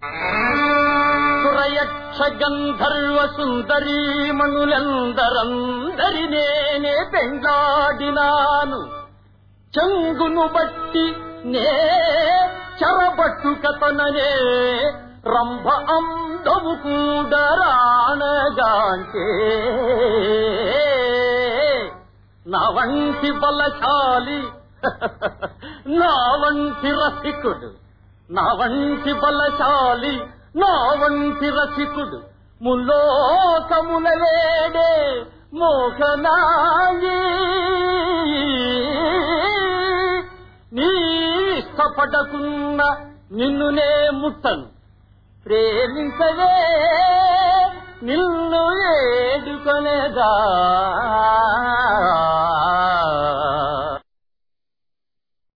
సురయక్ష గంధర్వ సుందరీమణులందరందరి నేనే పెండాడినాను చెంగును బట్టి నే చెరబట్టు కథననే రంభ అందము కూడా రాణగాంటే నా వంటి బలశాలి నా వంటి రసికుడు నా వంటి బలశాలి నా వంటి రసికుడు ముల్లోకముల లేడే మోహనాయి నీ ఇష్టపడకున్న నిన్ను నే ముట్టను ప్రేమించవే నిన్ను ఏడుకొనేదా